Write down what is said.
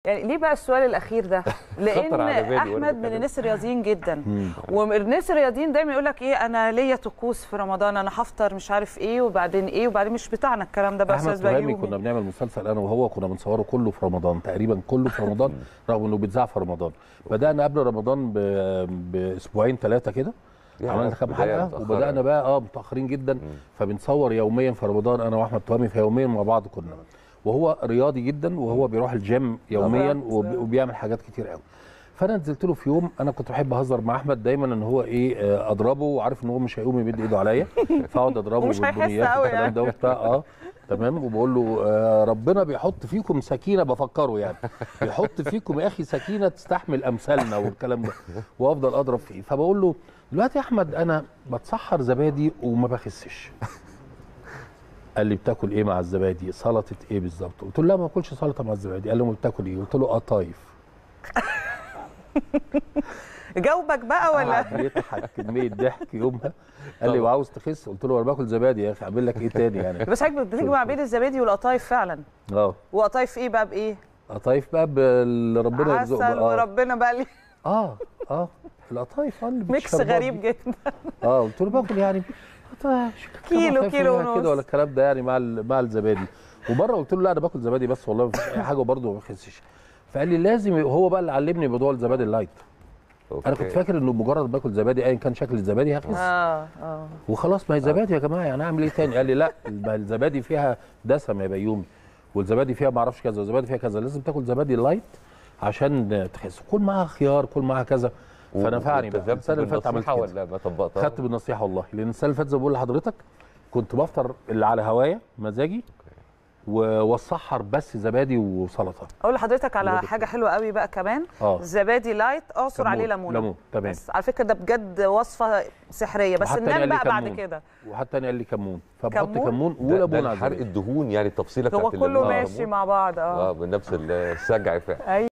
يعني ليه بقى السؤال الاخير ده لان خطر على بالي وأنا احمد من بتكلم. الناس الرياضيين جدا والناس الرياضيين دايما يقول لك ايه انا ليا طقوس في رمضان انا هفطر مش عارف ايه وبعدين ايه وبعدين مش بتاعنا الكلام ده بقى احمد استاذ فهمي بيومي كنا بنعمل مسلسل انا وهو كنا بنصوره كله في رمضان تقريبا كله في رمضان رغم انه بيتذاع في رمضان بدانا قبل رمضان ب- باسبوعين ثلاثه كده يا عملنا كام بداية حلقه متأخرة. وبدانا بقى اه متاخرين جدا فبنصور يوميا في رمضان انا واحمد فهمي فيوميا مع بعض كنا وهو رياضي جدا وهو بيروح الجيم يوميا بالظبط. وب- وبيعمل حاجات كتير قوي فانا نزلت له في يوم انا كنت بحب اهزر مع احمد دايما ان هو ايه آه، اضربه وعارف ان هو مش هيقوم يمد ايده عليا فاقعد اضربه ومش هيحس بالبنيات قوي والكلام يعني. ده وبتاع اه تمام وبقول له آه ربنا بيحط فيكم سكينه بفكره يعني بيحط فيكم يا اخي سكينه تستحمل امثالنا والكلام ده وافضل اضرب فيه فبقول له دلوقتي يا احمد انا بتسحر زبادي وما بخسش قال لي بتاكل ايه مع الزبادي سلطه ايه بالظبط قلت له لا ما باكلش سلطه مع الزبادي قال لي امال بتاكل ايه قلت له قطايف جاوبك بقى ولا قعد يضحك كميه ضحك يومها قال لي وعاوز تخس قلت له انا باكل زبادي يا اخي اعمل لك ايه تاني يعني بس حضرتك بتجمع بين الزبادي والقطايف فعلا اه وقطايف ايه بقى بايه قطايف بقى باللي ربنا يرزقه عسل بقى. اه وربنا بقى لي اه اه القطايف اه اللي ميكس بالشربات غريب دي. جدا اه قلت له باكل يعني قطايف كيلو، قطايف كيلو فيها ونص. كده ولا الكلام ده يعني مع ال- مع الزبادي ومره قلت له لا انا باكل زبادي بس والله مفيش اي حاجه وبرضه ما بخسش فقال لي لازم هو بقى اللي علمني موضوع الزبادي اللايت انا كنت أوكي. فاكر انه مجرد باكل زبادي ايا كان شكل الزبادي هخس اه اه وخلاص ما هي زبادي يا جماعه يعني اعمل ايه تاني قال لي لا ما الزبادي فيها دسم يا بيومي والزبادي فيها ما اعرفش كذا والزبادي فيها كذا لازم تاكل زبادي لايت عشان تخس كل معاها خيار كل معاها كذا فنفعني بقى والتزمت السنه اللي فاتت عملت بالنصيحة كده ولا ما طبقتها؟ خدت بالنصيحه والله لان السنه اللي فاتت زي ما بقول لحضرتك كنت بفطر اللي على هوايا مزاجي و- والسحر بس زبادي وسلطه اقول لحضرتك على زبادي. حاجه حلوه قوي بقى كمان اه زبادي لايت اعصر كمون. عليه ليمون ليمون، تمام. بس على فكره ده بجد وصفه سحريه بس وحتى ننام قال لي بقى بعد كمون. كده وحد تاني قال لي كمون فبحط كمون؟ كمون ده, ده وليمون على حرق الزبادي الدهون يعني التفصيله هو بتاعت كله الليمون ماشي والليمون. مع بعض اه اه بنفس السجع فعلا ايوه